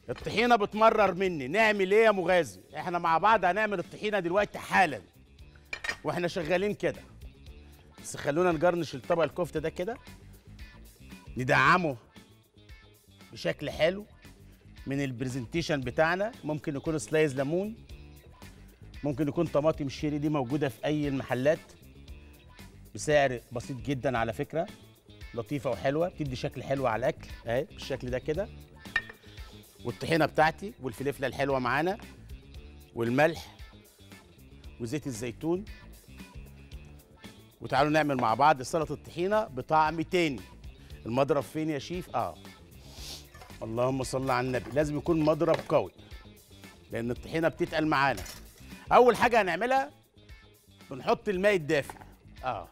الطحينه بتمرر مني نعمل ايه يا مغازي احنا مع بعض هنعمل الطحينه دلوقتي حالا واحنا شغالين كده بس خلونا نجرنش الطبق الكفته ده كده ندعمه بشكل حلو من البرزنتيشن بتاعنا ممكن يكون سلايز ليمون ممكن يكون طماطم الشيري دي موجوده في اي المحلات بسعر بسيط جدا على فكره لطيفه وحلوه بتدي شكل حلو على الاكل اهي بالشكل ده كده والطحينه بتاعتي والفلفله الحلوه معانا والملح وزيت الزيتون وتعالوا نعمل مع بعض سلطه الطحينه بطعم تاني المضرب فين يا شيف اه اللهم صل على النبي لازم يكون مضرب قوي لان الطحينه بتتقل معانا اول حاجه هنعملها بنحط الماء الدافئ اه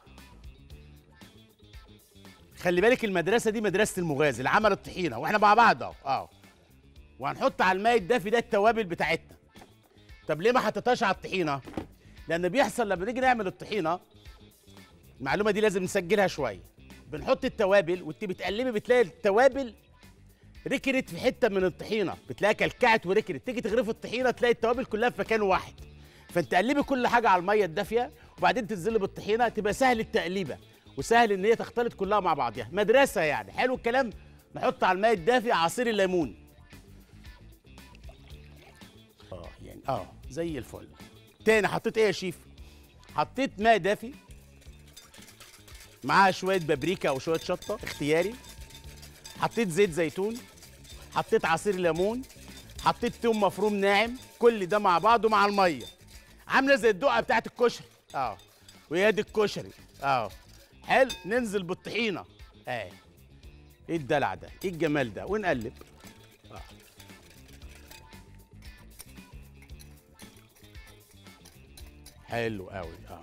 خلي بالك المدرسه دي مدرسه المغازي اللي عمل الطحينه واحنا مع بعض اهو اه وهنحط على الماء الدافي ده التوابل بتاعتنا طب ليه ما حطيتهاش على الطحينه لان بيحصل لما نيجي نعمل الطحينه المعلومه دي لازم نسجلها شويه بنحط التوابل وانت بتقلبي بتلاقي التوابل ركرت في حته من الطحينه بتلاقيها كلكعت وركرت تيجي تغرفي الطحينه تلاقي التوابل كلها في مكان واحد فانت قلبي كل حاجه على الميه الدافيه وبعدين تنزلي بالطحينه تبقى سهل التقليبه وسهل ان هي تختلط كلها مع بعضها مدرسه يعني حلو الكلام نحط على الماء الدافي عصير الليمون اه يعني اه زي الفل تاني حطيت ايه يا شيف حطيت ماء دافي معاه شويه بابريكا او شويه شطه اختياري حطيت زيت زيتون حطيت عصير ليمون حطيت توم مفروم ناعم كل ده مع بعضه مع الميه عامله زي الدقه بتاعت الكشري اه وهي دي الكشري اه حلو ننزل بالطحينه اه ايه الدلع ده ايه الجمال ده ونقلب آه. حلو قوي اه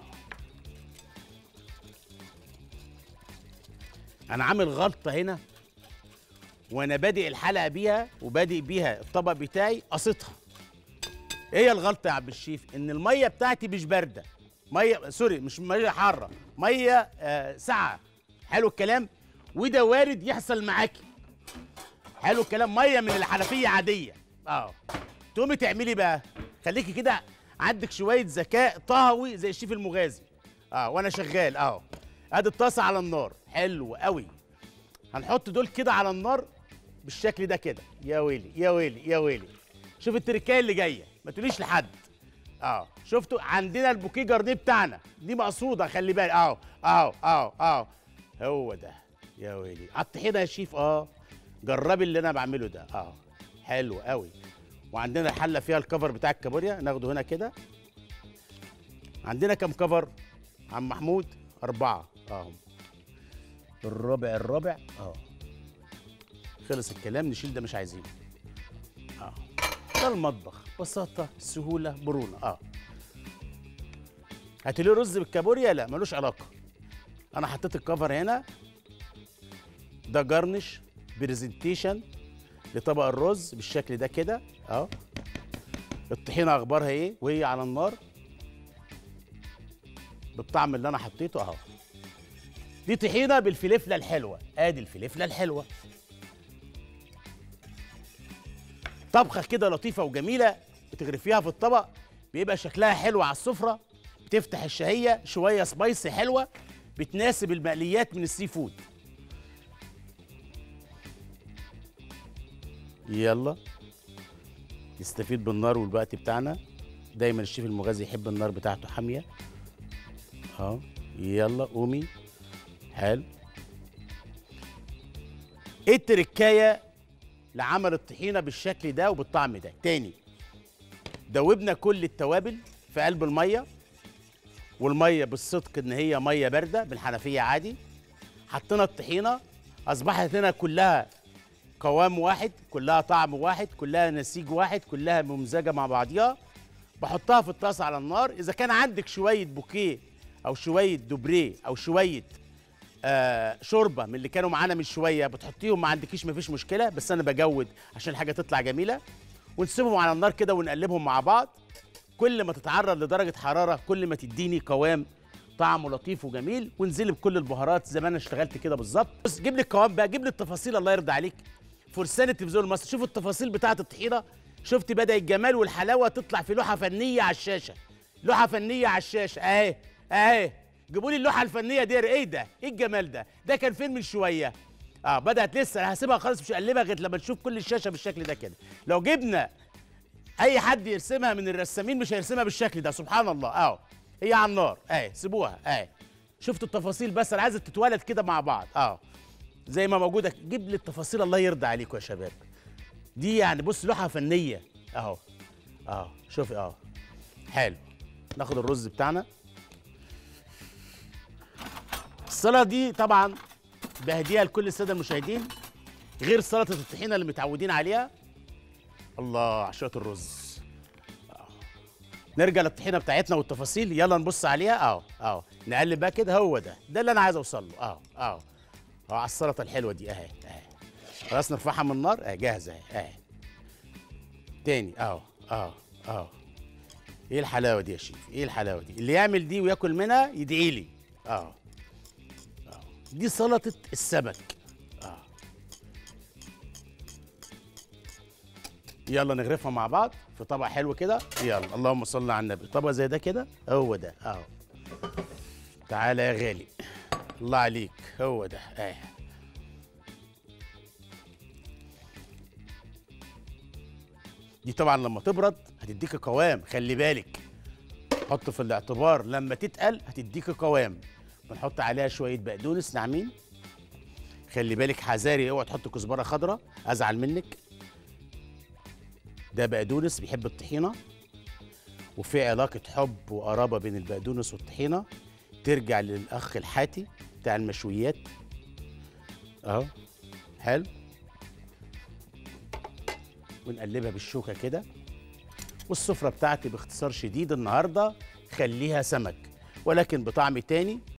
انا عامل غلطه هنا وانا بادئ الحلقه بيها وبادئ بيها الطبق بتاعي قصتها ايه هي الغلطه يا عبد الشيف ان الميه بتاعتي مش بارده ميه سوري مش ميه حاره ميه آه ساقعه حلو الكلام وده وارد يحصل معاكي حلو الكلام ميه من الحنفيه عاديه اه تقومي تعملي بقى خليكي كده عندك شويه ذكاء طهوي زي الشيف المغازي اه وانا شغال اه ادي الطاسه على النار حلو قوي هنحط دول كده على النار بالشكل ده كده يا ويلي يا ويلي يا ويلي شوف التركايه اللي جايه ما تقوليش لحد اه شفتوا عندنا البوكيه جارديه بتاعنا دي مقصوده خلي بالك اهو اهو اهو اهو هو ده يا ويلي على الطحينه يا شيف اه جربي اللي انا بعمله ده اه حلو قوي وعندنا الحله فيها الكفر بتاع الكابوريا ناخده هنا كده عندنا كم كفر عم محمود أربعة اه الربع الربع اه خلص الكلام نشيل ده مش عايزينه اه ده المطبخ بساطة سهولة مرونة اه هاتلي رز بالكابوريا لا ملوش علاقة أنا حطيت الكفر هنا ده جرنش برزنتيشن لطبق الرز بالشكل ده كده اه الطحينة أخبارها إيه وهي على النار بالطعم اللي أنا حطيته أهو دي طحينة بالفلفلة الحلوة ادي الفلفلة الحلوة طبخة كده لطيفة وجميلة بتغرفيها في الطبق بيبقى شكلها حلو على السفرة بتفتح الشهية شوية سبايسي حلوة بتناسب المقليات من السي فود يلا نستفيد بالنار والوقت بتاعنا دايما الشيف المغازي يحب النار بتاعته حامية اه يلا قومي حلو ايه التركايه لعمل الطحينه بالشكل ده وبالطعم ده تاني دوبنا كل التوابل في قلب الميه والميه بالصدق ان هي ميه بارده بالحنفيه عادي حطينا الطحينه اصبحت هنا كلها قوام واحد كلها طعم واحد كلها نسيج واحد كلها ممزجه مع بعضيها بحطها في الطاسه على النار اذا كان عندك شويه بوكيه او شويه دوبريه او شويه آه شوربه من اللي كانوا معانا من شويه بتحطيهم ما عندكيش مفيش مشكله بس انا بجود عشان الحاجه تطلع جميله ونسيبهم على النار كده ونقلبهم مع بعض كل ما تتعرض لدرجه حراره كل ما تديني قوام طعمه لطيف وجميل وانزلي بكل البهارات زي ما انا اشتغلت كده بالظبط بص جيب لي القوام بقى جيب لي التفاصيل الله يرضى عليك فرسان التلفزيون المصري شوفوا التفاصيل بتاعه الطحينه شفت بدا الجمال والحلاوه تطلع في لوحه فنيه على الشاشه لوحه فنيه على الشاشه اهي اهي جيبوا لي اللوحه الفنيه دي ايه ده ايه الجمال ده ده كان فين من شويه اه بدات لسه انا هسيبها خالص مش هقلبها غير لما نشوف كل الشاشه بالشكل ده كده لو جبنا اي حد يرسمها من الرسامين مش هيرسمها بالشكل ده سبحان الله اهو هي على النار اهي سيبوها اهي شفتوا التفاصيل بس انا عايزه تتولد كده مع بعض اه زي ما موجوده جيب لي التفاصيل الله يرضى عليكم يا شباب دي يعني بص لوحه فنيه اهو اهو شوفي اهو حلو ناخد الرز بتاعنا السلطه دي طبعا بهديها لكل الساده المشاهدين غير سلطه الطحينه اللي متعودين عليها الله على شويه الرز آه. نرجع للطحينه بتاعتنا والتفاصيل يلا نبص عليها اهو اهو نقلب بقى كده هو ده ده اللي انا عايز اوصل له اهو اهو اهو على السلطه الحلوه دي اهي اهي خلاص نرفعها من النار اهي جاهزه اهي اهي تاني اهو اهو اهو ايه الحلاوه دي يا شيف ايه الحلاوه دي اللي يعمل دي وياكل منها يدعي لي اهو اهو دي سلطه السمك اه يلا نغرفها مع بعض في طبق حلو كده يلا اللهم صل على النبي طبق زي ده كده هو ده اهو تعالى يا غالي الله عليك هو ده اهي دي طبعا لما تبرد هتديك قوام خلي بالك حط في الاعتبار لما تتقل هتديك قوام بنحط عليها شويه بقدونس ناعمين خلي بالك حذاري اوعى تحط كزبره خضراء ازعل منك ده بقدونس بيحب الطحينه وفي علاقه حب وقرابه بين البقدونس والطحينه ترجع للاخ الحاتي بتاع المشويات اهو حلو ونقلبها بالشوكه كده والسفره بتاعتي باختصار شديد النهارده خليها سمك ولكن بطعم تاني